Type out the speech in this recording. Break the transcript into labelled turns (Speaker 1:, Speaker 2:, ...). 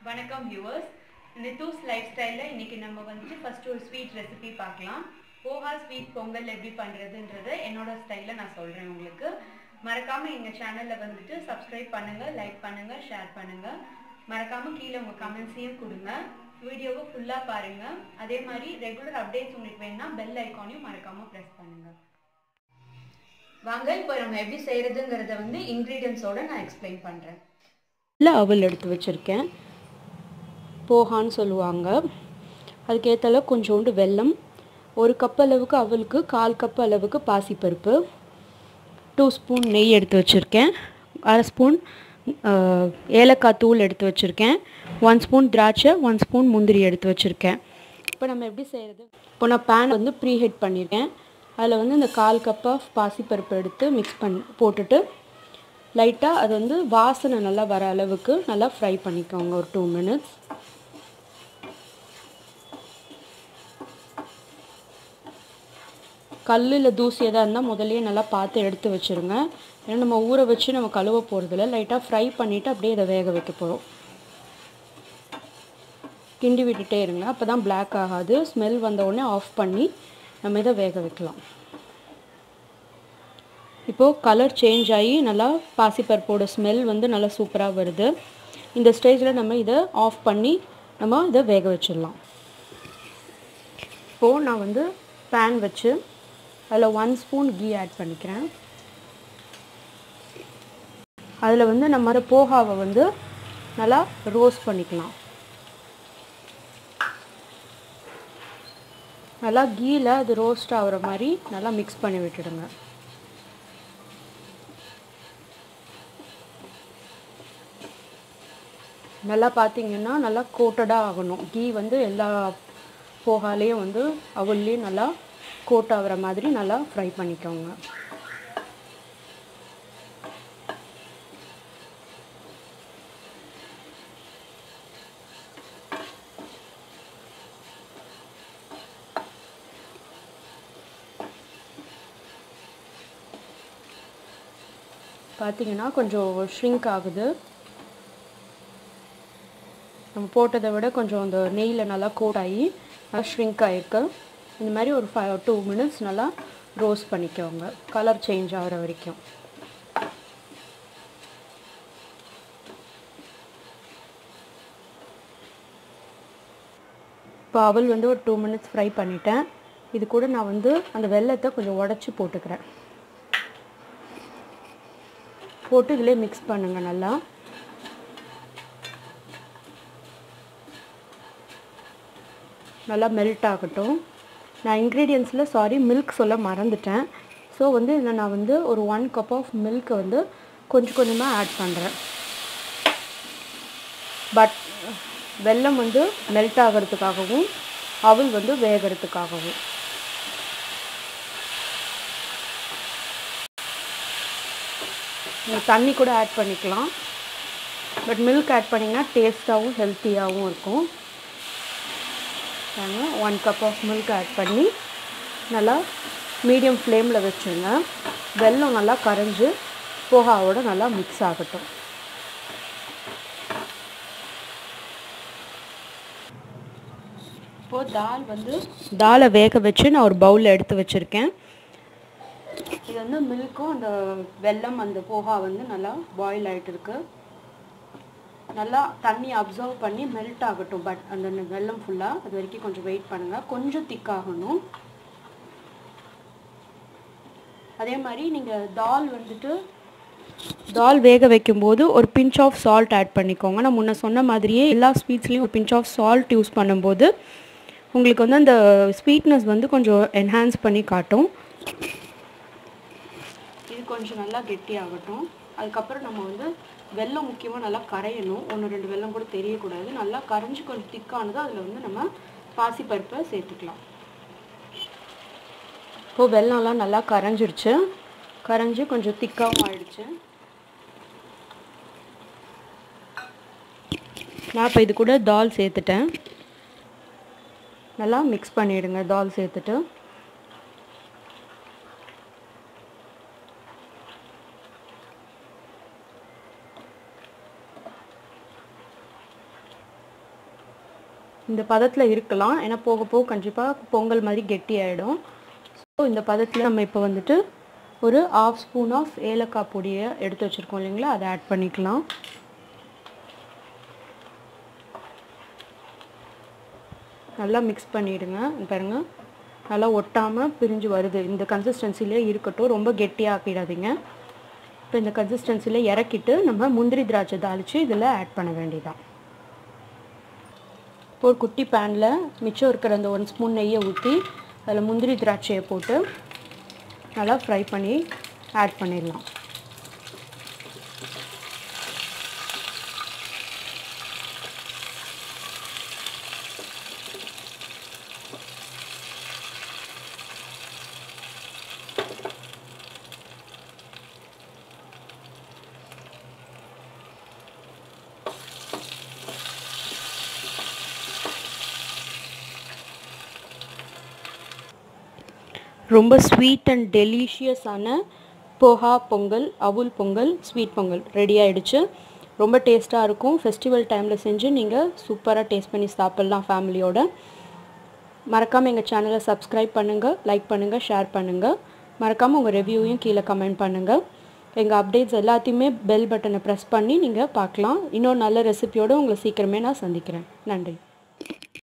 Speaker 1: வணக்கம் viewers Nithu's life ஸ்டைலில் இன்னைக்கு நம்ம வந்துட்டு ஃபர்ஸ்ட் ஒரு ஸ்வீட் ரெசிபி பார்க்கலாம் போஹா ஸ்வீட் பொங்கல் எப்படி பண்ணுறதுன்றத என்னோட ஸ்டைலில் நான் சொல்கிறேன் உங்களுக்கு மறக்காமல் எங்கள் சேனலில் வந்துட்டு சப்ஸ்கிரைப் பண்ணுங்கள் லைக் பண்ணுங்கள் ஷேர் பண்ணுங்கள் மறக்காமல் கீழே உங்கள் கமெண்ட்ஸையும் கொடுங்க வீடியோவை ஃபுல்லாக பாருங்கள் அதே மாதிரி ரெகுலர் அப்டேட்ஸ் உங்களுக்கு வேணும்னா பெல் ஐக்கானையும் மறக்காமல் ப்ரெஸ் பண்ணுங்கள் வாங்க இப்போ நம்ம எப்படி செய்கிறதுங்கிறத வந்து இன்க்ரீடியன்ஸோட நான் எக்ஸ்பிளைன் பண்ணுறேன்
Speaker 2: இல்லை அவல் எடுத்து வச்சுருக்கேன் போகான்னு சொல்லுவாங்க அதுக்கேற்ற அளவு கொஞ்சோண்டு வெல்லம் ஒரு கப் அளவுக்கு அவலுக்கு கால் கப் அளவுக்கு பாசிப்பருப்பு டூ ஸ்பூன் நெய் எடுத்து வச்சுருக்கேன் அரை ஸ்பூன் ஏலக்காய் தூள் எடுத்து வச்சுருக்கேன் ஒன் ஸ்பூன் திராட்சை ஒன் ஸ்பூன் முந்திரி எடுத்து வச்சுருக்கேன் இப்போ நம்ம எப்படி செய்கிறது இப்போ நான் பேன் வந்து ப்ரீ ஹீட் பண்ணியிருக்கேன் அதில் வந்து இந்த கால் கப் ஆஃப் பாசிப்பருப்பு எடுத்து மிக்ஸ் பண்ணி போட்டுட்டு லைட்டாக அது வந்து வாசனை நல்லா வர அளவுக்கு நல்லா ஃப்ரை பண்ணிக்கோங்க ஒரு டூ மினிட்ஸ் கல்லில் தூசி எதாக இருந்தால் முதல்லயே நல்லா பார்த்து எடுத்து வச்சுருங்க ஏன்னா நம்ம ஊற வச்சு நம்ம கழுவ போகிறதில்ல லைட்டாக ஃப்ரை பண்ணிவிட்டு அப்படியே இதை வேக வைக்க போகிறோம் கிண்டி விட்டுட்டே இருங்க அப்போ தான் பிளாக் ஆகாது ஸ்மெல் வந்த உடனே ஆஃப் பண்ணி நம்ம இதை வேக வைக்கலாம் இப்போது கலர் சேஞ்ச் ஆகி நல்லா பாசிப்பருப்போட ஸ்மெல் வந்து நல்லா சூப்பராக வருது இந்த ஸ்டேஜில் நம்ம இதை ஆஃப் பண்ணி நம்ம இதை வேக வச்சிடலாம் இப்போது நான் வந்து பேன் வச்சு அதில் ஒன் ஸ்பூன் கீ ஆட் பண்ணிக்கிறேன் அதில் வந்து நம்ம போகாவை வந்து நல்லா ரோஸ்ட் பண்ணிக்கலாம் நல்லா கீயில் அது ரோஸ்ட் ஆகிற மாதிரி நல்லா மிக்ஸ் பண்ணி விட்டுடுங்க நல்லா பார்த்தீங்கன்னா நல்லா கோட்டடாக ஆகணும் கீ வந்து எல்லா போகாலேயும் வந்து அவள்லேயும் நல்லா கோட் ஆகிற மாதிரி நல்லா ஃப்ரை பண்ணிக்கோங்க பார்த்தீங்கன்னா கொஞ்சம் ஷ்ரிங்க் ஆகுது நம்ம போட்டதை விட கொஞ்சம் அந்த நெய்யில் நல்லா கோட் ஆகி நல்லா ஷ்ரிங்க் ஆகிருக்கு இந்த மாதிரி ஒரு ஃபைவ் டூ மினிட்ஸ் நல்லா ரோஸ்ட் பண்ணிக்கோங்க கலர் சேஞ்ச் ஆகிற வரைக்கும் இப்போ அவல் வந்து ஒரு டூ மினிட்ஸ் ஃப்ரை பண்ணிட்டேன் இது கூட நான் வந்து அந்த வெள்ளத்தை கொஞ்சம் உடச்சி போட்டுக்கிறேன் போட்டு இதிலே மிக்ஸ் பண்ணுங்கள் நல்லா நல்லா மெல்ட் ஆகட்டும் நான் இன்க்ரீடியன்ஸில் சாரி மில்க் சொல்ல மறந்துட்டேன் ஸோ வந்து இதில் நான் வந்து ஒரு ஒன் கப் ஆஃப் மில்க்கை வந்து கொஞ்சம் கொஞ்சமாக ஆட் பண்ணுறேன் பட் வெல்லம் வந்து மெல்ட் ஆகிறதுக்காகவும் அவல் வந்து வேகிறதுக்காகவும் நீங்கள் தண்ணி கூட ஆட் பண்ணிக்கலாம் பட் மில்க் ஆட் பண்ணிங்கன்னா டேஸ்ட்டாகவும் ஹெல்த்தியாகவும் இருக்கும் நாங்கள் one cup of milk add பண்ணி நல்லா மீடியம் ஃப்ளேமில் வச்சுருங்க வெல்லம் நல்லா கரைஞ்சி போகாவோட நல்லா மிக்ஸ் ஆகட்டும் இப்போது தால் வந்து தாலை வேக வச்சு நான் ஒரு பவுலில் எடுத்து வச்சுருக்கேன் இது வந்து மில்க்கும் அந்த வெல்லம் அந்த போகா வந்து நல்லா பாயில் ஆகிட்டு இருக்கு நல்லா தண்ணி அப்சர்வ் பண்ணி மெல்ட் ஆகட்டும் பட் அந்த வெல்லம் ஃபுல்லாக அது வரைக்கும் கொஞ்சம் வெயிட் பண்ணுங்கள் கொஞ்சம் திக்காகணும் அதே மாதிரி நீங்கள் தால் வந்துட்டு தால் வேக வைக்கும்போது ஒரு பிஞ்ச் ஆஃப் சால்ட் ஆட் பண்ணிக்கோங்க நான் முன்ன சொன்ன மாதிரியே எல்லா ஸ்வீட்ஸ்லேயும் ஒரு பிஞ்ச் ஆஃப் சால்ட் யூஸ் பண்ணும்போது உங்களுக்கு வந்து அந்த ஸ்வீட்னஸ் வந்து கொஞ்சம் என்ஹான்ஸ் பண்ணி காட்டும் இது கொஞ்சம் நல்லா கெட்டியாகட்டும் அதுக்கப்புறம் நம்ம வந்து வெல்லம் முக்கியமாக நல்லா கரையணும் ஒன்று ரெண்டு வெல்லம் கூட தெரியக்கூடாது நல்லா கரைஞ்சி கொஞ்சம் திக்கானது அதில் வந்து நம்ம பாசிப்பருப்பை சேர்த்துக்கலாம் இப்போது வெல்லம்லாம் நல்லா கரைஞ்சிருச்சு கரைஞ்சி கொஞ்சம் திக்காகவும் ஆயிடுச்சு நான் இப்போ இது கூட தால் சேர்த்துட்டேன் நல்லா மிக்ஸ் பண்ணிவிடுங்க தால் சேர்த்துட்டு இந்த பதத்தில் இருக்கலாம் ஏன்னா போக போக கண்டிப்பாக பொங்கல் மாதிரி கெட்டி ஆகிடும் ஸோ இந்த பதத்தில் நம்ம இப்போ வந்துட்டு ஒரு ஆஃப் ஸ்பூன் ஆஃப் ஏலக்காய் பொடியை எடுத்து வச்சுருக்கோம் இல்லைங்களா அதை ஆட் பண்ணிக்கலாம் நல்லா மிக்ஸ் பண்ணிவிடுங்க பாருங்க நல்லா ஒட்டாமல் பிரிஞ்சு வருது இந்த கன்சிஸ்டன்சிலே இருக்கட்டும் ரொம்ப கெட்டியாக்கிடாதீங்க இப்போ இந்த கன்சிஸ்டன்சியில் இறக்கிட்டு நம்ம முந்திரி திராட்சை தாளித்து இதில் ஆட் பண்ண வேண்டியதான் இப்போ ஒரு குட்டி பேனில் மிச்சம் இருக்கிற அந்த ஒன் ஸ்பூன் நெய்யை ஊற்றி அதில் முந்திரி திராட்சையை போட்டு நல்லா ஃப்ரை பண்ணி ஆட் பண்ணிடலாம் ரொம்ப ஸ்வீட் அண்ட் டெலிஷியஸான போஹா பொங்கல் அவுல் பொங்கல் ஸ்வீட் பொங்கல் ரெடி ஆகிடுச்சு ரொம்ப டேஸ்ட்டாக இருக்கும் ஃபெஸ்டிவல் டைமில் செஞ்சு நீங்கள் சூப்பராக டேஸ்ட் பண்ணி சாப்பிட்லாம் ஃபேமிலியோட மறக்காமல் எங்கள் சேனலை சப்ஸ்கிரைப் பண்ணுங்கள் லைக் பண்ணுங்கள் ஷேர் பண்ணுங்கள் மறக்காமல் உங்கள் ரிவ்யூவையும் கீழே கமெண்ட் பண்ணுங்கள் எங்கள் அப்டேட்ஸ் எல்லாத்தையுமே பெல் பட்டனை ப்ரெஸ் பண்ணி நீங்கள் பார்க்கலாம் இன்னொரு நல்ல ரெசிபியோடு உங்களை சீக்கிரமே நான் சந்திக்கிறேன் நன்றி